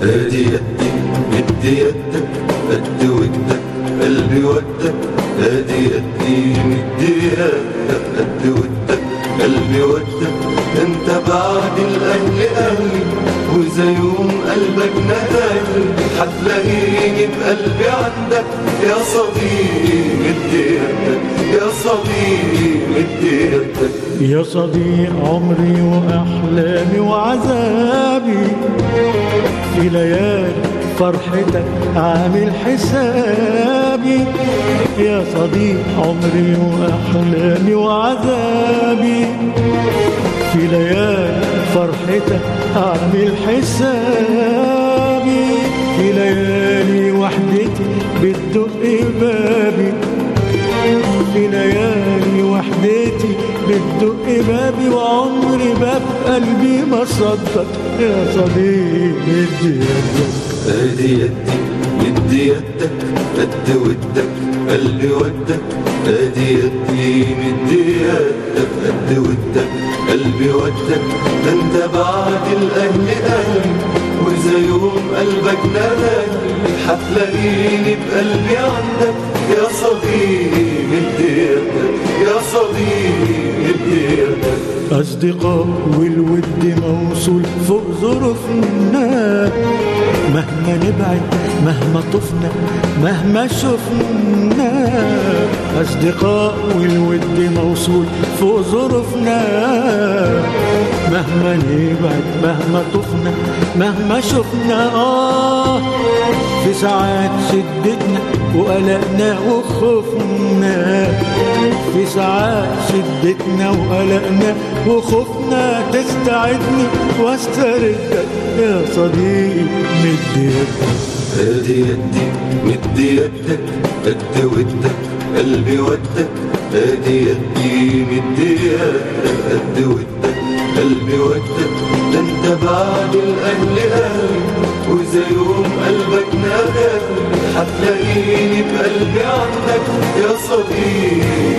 ادي يدي مد يدك قد ودك قلبي ودك ادي يدي مد يدك قد ودك قلبي ودك انت بعد الاهل اهلي واذا يوم قلبك نداني حتلاقيني بقلبي عندك يا صديقي مد يدك يا صديقي مد يدك يا صديق عمري وأحلامي وعذابي في ليالي فرحتك عامل حسابي يا صديق عمري وأحلامي وعذابي في ليالي فرحتك عامل حسابي في ليالي وحدتي بتدق بابي في ليالي وحدتي بتدق بابي وعمري باب قلبي ما صدق يا صديقي ادي يدك ادي يدي مد يدك قد ودك قلبي ودك ادي يدي مد يدك قد ودك قلبي ودك ده انت بعد الاهل اهلي واذا يوم قلبك ناداني حتلاقيني بقلبي عندك يا صديقي مد يدك يا صديقي مد يدك أصدقاء والود موصول فوق ظروفنا مهما نبعد مهما طفنا مهما شفنا أصدقاء والود موصول فوق ظروفنا مهما نبعد مهما طفنا مهما شفنا آه في ساعات شدتنا وقلقنا وخوفنا في ساعات شدتنا وقلقنا وخوفنا تستعدني واستردك يا صديقي مد يدك ادي يدي مد يدك قد ودك قلبي ودك ادي يدي مد يدك قد ودك قلبي ودك ده انت بعد الاهل اهلي واذا يوم قلبك ناداني حتلاقيني بقلبي عندك يا صديقي